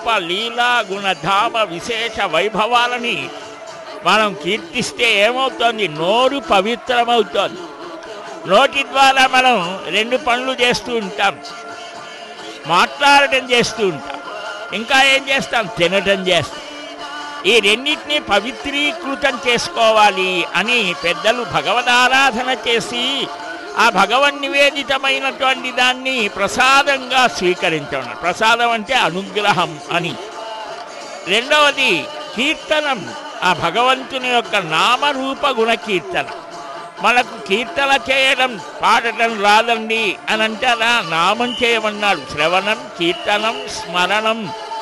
రూప లీలా గుణధామ విశేష వైభవాలని మనం కీర్తిస్తే ఏమవుతోంది నోరు పవిత్రమవుతోంది నోటి ద్వారా మనం రెండు పనులు చేస్తూ ఉంటాం మాట్లాడటం చేస్తూ ఉంటాం ఇంకా ఏం చేస్తాం తినటం చేస్తాం ఈ రెండింటినీ పవిత్రీకృతం చేసుకోవాలి అని పెద్దలు భగవదారాధన చేసి ఆ భగవన్ నివేదితమైనటువంటి దాన్ని ప్రసాదంగా స్వీకరించడం ప్రసాదం అంటే అనుగ్రహం అని రెండవది కీర్తనం ఆ భగవంతుని యొక్క నామరూప గుణ కీర్తన మనకు కీర్తన చేయడం పాడటం రాదండి అని అంటారా నామం చేయమన్నాడు శ్రవణం కీర్తనం స్మరణం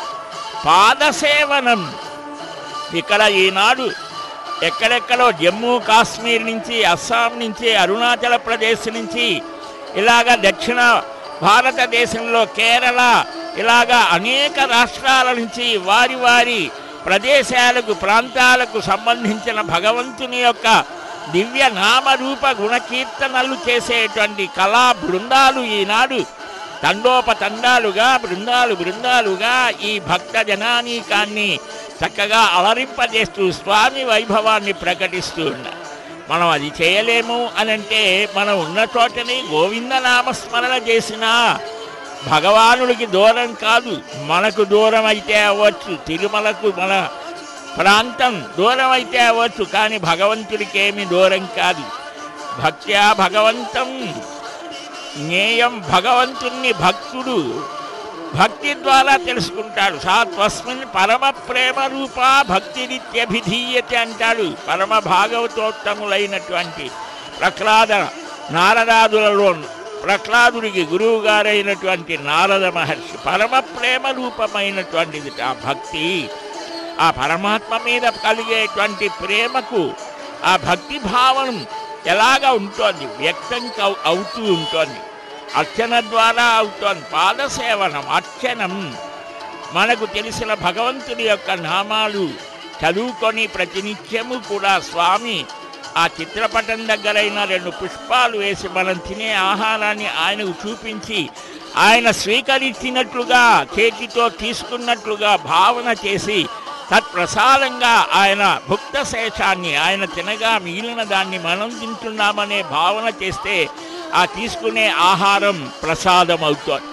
పాదసేవనం ఇక్కడ ఈనాడు ఎక్కడెక్కడో జమ్మూ కాశ్మీర్ నుంచి అస్సాం నుంచి అరుణాచల ప్రదేశ్ నుంచి ఇలాగ దక్షిణ భారతదేశంలో కేరళ ఇలాగా అనేక రాష్ట్రాల నుంచి వారి వారి ప్రదేశాలకు ప్రాంతాలకు సంబంధించిన భగవంతుని యొక్క దివ్య నామరూప గుణకీర్తనలు చేసేటువంటి కళా బృందాలు ఈనాడు తండోపతండాలుగా బృందాలు బృందాలుగా ఈ భక్త జనానీకాన్ని చక్కగా అలరింపజేస్తూ స్వామి వైభవాన్ని ప్రకటిస్తూ ఉన్నారు మనం అది చేయలేము అని అంటే మనం ఉన్న చోటని గోవింద నామస్మరణ చేసినా భగవానుడికి దూరం కాదు మనకు దూరం అయితే అవ్వచ్చు తిరుమలకు మన ప్రాంతం దూరం అయితే అవ్వచ్చు కానీ భగవంతుడికి ఏమి దూరం కాదు భక్త్యా భగవంతం జ్ఞేయం భగవంతుణ్ణి భక్తుడు భక్తి ద్వారా తెలుసుకుంటాడు సా తస్మిన్ పరమ ప్రేమ రూపా భక్తిరిత్యభిధీయతే అంటాడు పరమ భాగవతోత్తములైనటువంటి ప్రహ్లాద నారదాదులలో ప్రహ్లాదుడికి గురువు గారైనటువంటి నారద మహర్షి పరమ ప్రేమ రూపమైనటువంటిది ఆ భక్తి ఆ పరమాత్మ మీద కలిగేటువంటి ప్రేమకు ఆ భక్తి భావనం ఎలాగ ఉంటుంది వ్యక్తం కవ్- అవుతూ ఉంటుంది అర్చన ద్వారా అవుతోంది పాదసేవనం అర్చనం మనకు తెలిసిన భగవంతుడి యొక్క నామాలు చదువుకొని ప్రతినిత్యము కూడా స్వామి ఆ చిత్రపటం దగ్గరైన రెండు పుష్పాలు వేసి మనం తినే ఆహారాన్ని ఆయనకు చూపించి ఆయన స్వీకరించినట్లుగా చేతితో తీసుకున్నట్లుగా భావన చేసి తత్ప్రసాదంగా ఆయన భుక్త శేషాన్ని ఆయన తినగా మిగిలిన దాన్ని మనం తింటున్నామనే భావన చేస్తే ఆ తీసుకునే ఆహారం ప్రసాదం అవుతుంది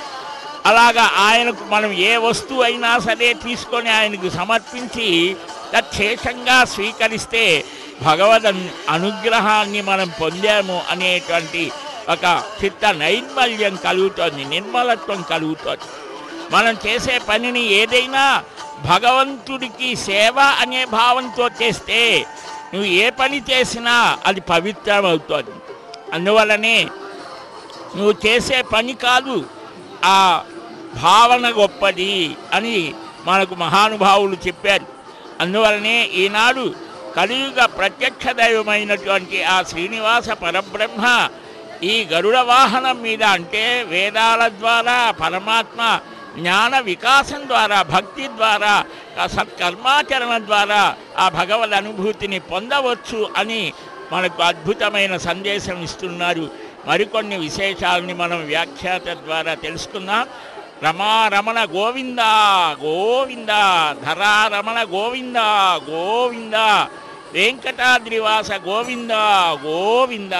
అలాగా ఆయనకు మనం ఏ వస్తువు అయినా సరే తీసుకొని ఆయనకు సమర్పించి తచ్చేషంగా స్వీకరిస్తే భగవద్ అను- అనుగ్రహాన్ని మనం పొందాము అనేటువంటి ఒక చిత్త నైర్మల్యం కలుగుతోంది నిర్మలత్వం కలుగుతోంది మనం చేసే పనిని ఏదైనా భగవంతుడికి సేవ అనే భావంతో చేస్తే నువ్వు ఏ పని చేసినా అది పవిత్రమవుతుంది అందువలనే నువ్వు చేసే పని కాదు ఆ భావన గొప్పది అని మనకు మహానుభావులు చెప్పారు అందువలనే ఈనాడు కలియుగ ప్రత్యక్ష దైవమైనటువంటి ఆ శ్రీనివాస పరబ్రహ్మ ఈ గరుడ వాహనం మీద అంటే వేదాల ద్వారా పరమాత్మ జ్ఞాన వికాసం ద్వారా భక్తి ద్వారా ఆ సత్కర్మాచరణ ద్వారా ఆ భగవద్ అనుభూతిని పొందవచ్చు అని మనకు అద్భుతమైన సందేశం ఇస్తున్నారు మరికొన్ని విశేషాలని మనం వ్యాఖ్యాత ద్వారా తెలుసుకుందాం రమారమణ గోవింద గోవింద ధరారమణ గోవింద గోవింద వెంకటాద్రివాస గోవింద గోవింద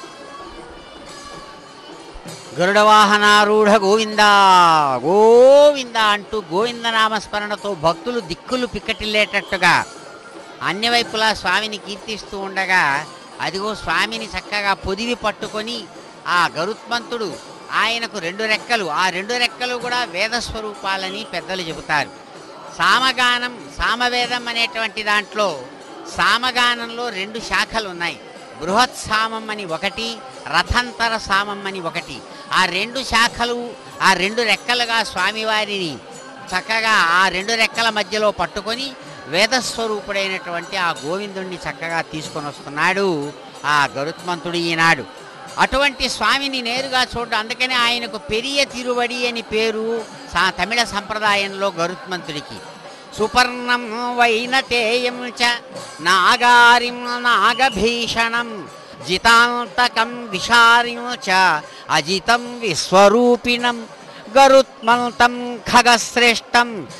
గరుడ వాహనారూఢ గోవింద గోవింద అంటూ గోవింద నామస్మరణతో భక్తులు దిక్కులు పిక్కటిల్లేటట్టుగా అన్ని వైపులా స్వామిని కీర్తిస్తూ ఉండగా అదిగో స్వామిని చక్కగా పొదివి పట్టుకొని ఆ గరుత్మంతుడు ఆయనకు రెండు రెక్కలు ఆ రెండు రెక్కలు కూడా వేద స్వరూపాలని పెద్దలు చెబుతారు సామగానం సామవేదం అనేటువంటి దాంట్లో సామగానంలో రెండు శాఖలు ఉన్నాయి బృహత్ సామం అని ఒకటి రథంతర సామం అని ఒకటి ఆ రెండు శాఖలు ఆ రెండు రెక్కలుగా స్వామివారిని చక్కగా ఆ రెండు రెక్కల మధ్యలో పట్టుకొని వేదస్వరూపుడైనటువంటి ఆ గోవిందుణ్ణి చక్కగా తీసుకొని వస్తున్నాడు ఆ గరుత్మంతుడు ఈనాడు అటువంటి స్వామిని నేరుగా చూడ అందుకనే ఆయనకు పెరియ తిరువడి అని పేరు సా తమిళ సంప్రదాయంలో గరుత్మంతుడికి సుపర్ణం వైనతేయం చ నాగారిం నాగభీషణం జితాంతకం విషారిం చ అజితం విశ్వరూపిణం గరుత్మంతం ఖగశ్రేష్టం